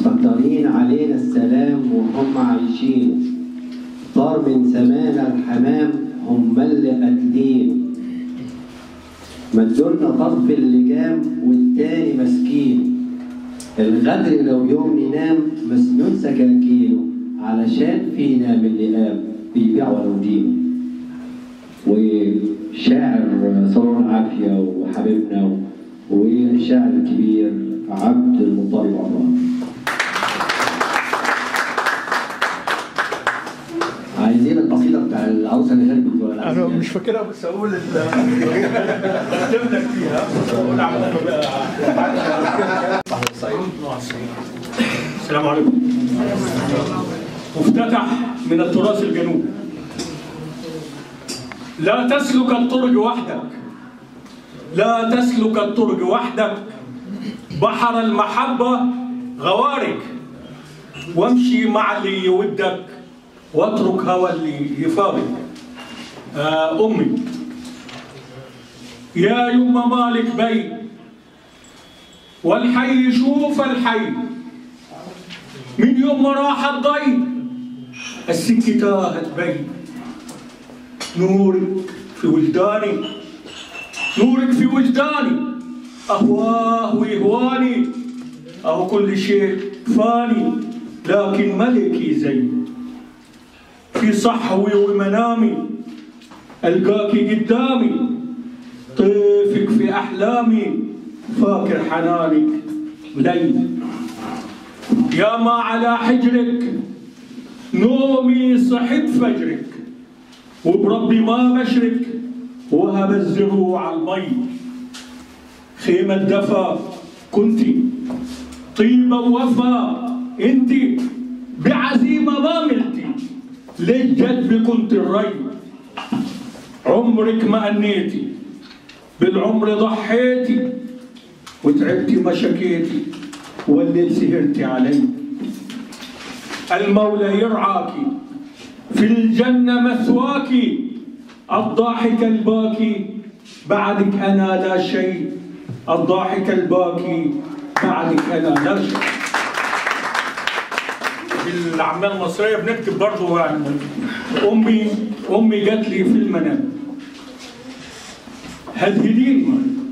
مستكترين علينا السلام وهم عايشين طار من سمانا الحمام هم اللي قاتلين مدولنا طرف اللجام والتاني مسكين الغدر لو يوم ينام مسنون سكاكينه علشان فينا من اللي قام بيبيع ولو دينه وشاعر صالون العافية وحبيبنا والشاعر الكبير عبد المطلب عمران عايزين القصيدة بتاع العروسة اللي هربت ولا لا؟ انا مش فاكرها بس اقول اختمنا فيها أقول على- السلام عليكم مفتتح من التراث الجنوبي لا تسلك الطرق وحدك لا تسلك الطرق وحدك بحر المحبة غوارك وامشي مع اللي يودك واترك هوى اللي يفارق آه أمي يا يما مالك بي والحي شوف الحي من يوم ما راح الضي السكة تاهت بي نورك في وجداني نورك في وجداني أهواه ويهواني أهو كل شيء فاني لكن ملكي زي في صحوي ومنامي ألقاكي قدامي طيفك في أحلامي فاكر حنانك لي يا ما على حجرك نومي صحت فجرك وبربي ما بشرك وهب الزروع المي خيمة دفا كنتي طيبة ووفا انتي بعزيمة ما ملتي للجد كنت الري عمرك ما أنيتي بالعمر ضحيتي وتعبتي ما شكيتي والليل سهرتي علي المولى يرعاكي في الجنة مثواكي الضاحك الباكي بعدك أنا لا شيء الضاحك الباكي بعدك أنا لا شيء في الأعمال المصرية بنكتب برضه يعني أمي أمي جات لي في المنام هدهديني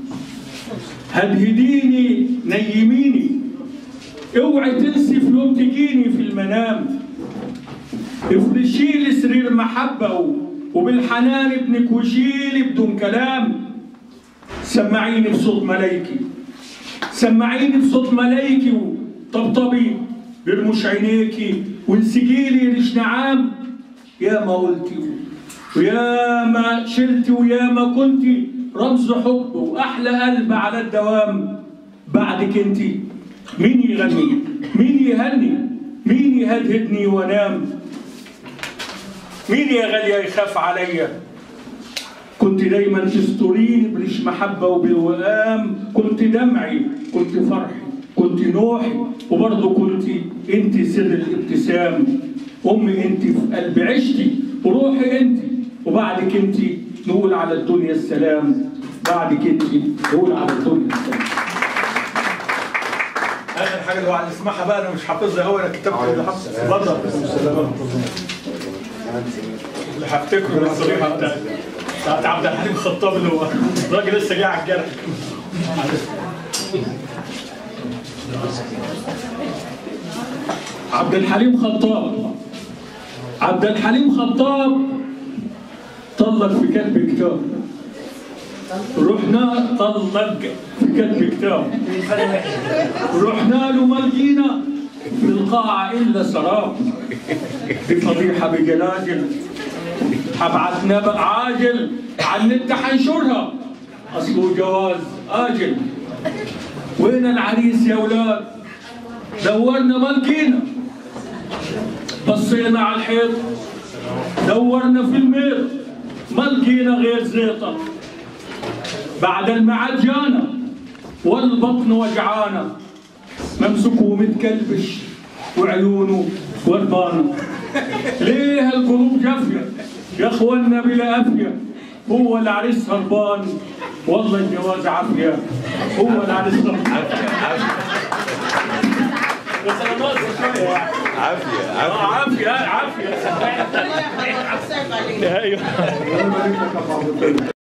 هدهديني نيميني اوعي تنسي في يوم تجيني في المنام افرشي لي سرير محبة و- وبالحنان ابنك وشيلي بدون كلام سمعيني بصوت ملايكي سمعيني بصوت ملايكي وطبطبي برمش عينيكي وانسجيلي ريش نعام يا ما قلتي ويا ما شلتي ويا ما كنتي رمز حب واحلى قلب على الدوام بعدك انت مين يغني مين يهني مين يهدهدني وانام مين يا غالية يخاف عليا كنت دايما تستريني بريش محبة وبالوئام كنت دمعي كنت فرحي كنت نوحي وبرضه كنت انت سر الابتسام امي انت في قلبي عشتي وروحي انت وبعدك انت نقول على الدنيا السلام بعدك انت نقول على الدنيا السلام اخر حاجه اللي هو على اسمعها بقى انا مش حافظها هو انا كتبت اللي حافظها اتفضل اللي هفتكره الصريحه بتاعت بتاعت عبد الحليم خطاب اللي هو الراجل لسه جاي على الجرح عبد الحليم خطاب عبد الحليم خطاب طلق في كتب كتاب رحنا طلق في كتب كتاب رحنا له ما لقينا في القاعة إلا سراب دي فضيحة بجلاجل هبعت نبأ عاجل على النت حنشرها أصله جواز آجل وين العريس يا ولاد دورنا ما لقينا بصينا على الحيط دورنا في المير ما لقينا غير زيطة بعد الميعاد جانا والبطن وجعانا ممسوك ومتكلبش وعيونه وربانه ليه القلوب جافية يا اخوانا بلا أفية هو العريس هربان والله الجواز عافية هو العريس هربان ناقص شويه عافيه اه عافيه عافيه عافيه الله يحفظك سايب عليك ايوه الله يبارك لك يا أبو عبد الطيب.